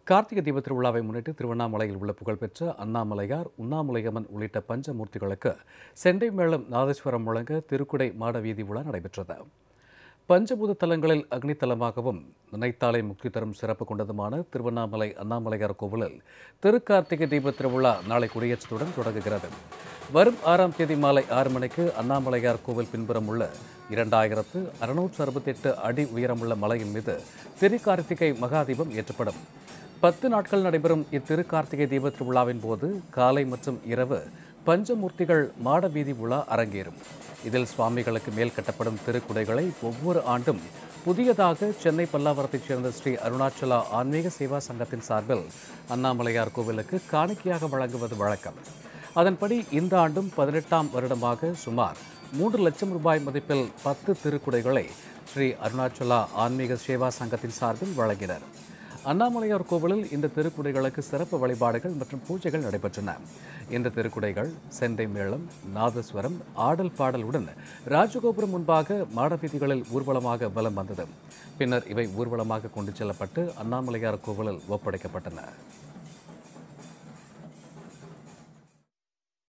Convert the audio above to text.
கார்த்திகை தீப திருவிழாவை முன்னிட்டு திருவண்ணாமலையில் உள்ள புகழ்பெற்ற அண்ணாமலையார் உண்ணாமுலையம்மன் உள்ளிட்ட பஞ்சமூர்த்திகளுக்கு செண்டை மேளம் நாதேஸ்வரம் முழங்க திருக்குடை மாட வீதி விழா நடைபெற்றது பஞ்சபூத தலங்களில் அக்னித்தலமாகவும் நினைத்தாலே முக்தி தரும் சிறப்பு கொண்டதுமான திருவண்ணாமலை அண்ணாமலையார் கோவிலில் திருக்கார்த்திகை தீப திருவிழா நாளை கொடியேற்றத்துடன் தொடங்குகிறது வரும் ஆறாம் தேதி மாலை ஆறு மணிக்கு அண்ணாமலையார் கோவில் பின்புறம் உள்ள இரண்டாயிரத்து அறுநூற்று அறுபத்தெட்டு அடி உயரமுள்ள மலையின் மீது திருக்கார்த்திகை மகாதீபம் ஏற்றப்படும் பத்து நாட்கள் நடைபெறும் இத்திருக்கார்த்திகை தீப திருவிழாவின் போது காலை மற்றும் இரவு பஞ்சமூர்த்திகள் மாட வீதி விழா அரங்கேறும் இதில் சுவாமிகளுக்கு மேல் கட்டப்படும் திருக்குடைகளை ஒவ்வொரு ஆண்டும் புதியதாக சென்னை பல்லாவரத்தைச் சேர்ந்த ஸ்ரீ அருணாச்சலா ஆன்மீக சேவா சங்கத்தின் சார்பில் அண்ணாமலையார் கோவிலுக்கு காணிக்கையாக வழங்குவது வழக்கம் அதன்படி இந்த ஆண்டும் பதினெட்டாம் வருடமாக சுமார் மூன்று லட்சம் ரூபாய் மதிப்பில் பத்து திருக்குடைகளை ஸ்ரீ அருணாச்சலா ஆன்மீக சேவா சங்கத்தின் சார்பில் வழங்கினர் அண்ணாமலையார் கோவிலில் இந்த திருக்குடைகளுக்கு சிறப்பு வழிபாடுகள் மற்றும் பூஜைகள் நடைபெற்றன இந்த திருக்குடைகள் செண்டை மேளம் நாதஸ்வரம் ஆடல் பாடலுடன் ராஜகோபுரம் முன்பாக மாடவீதிகளில் ஊர்வலமாக வலம் வந்தது பின்னர் இவை ஊர்வலமாக கொண்டு செல்லப்பட்டு அண்ணாமலையார் கோவிலில் ஒப்படைக்கப்பட்டன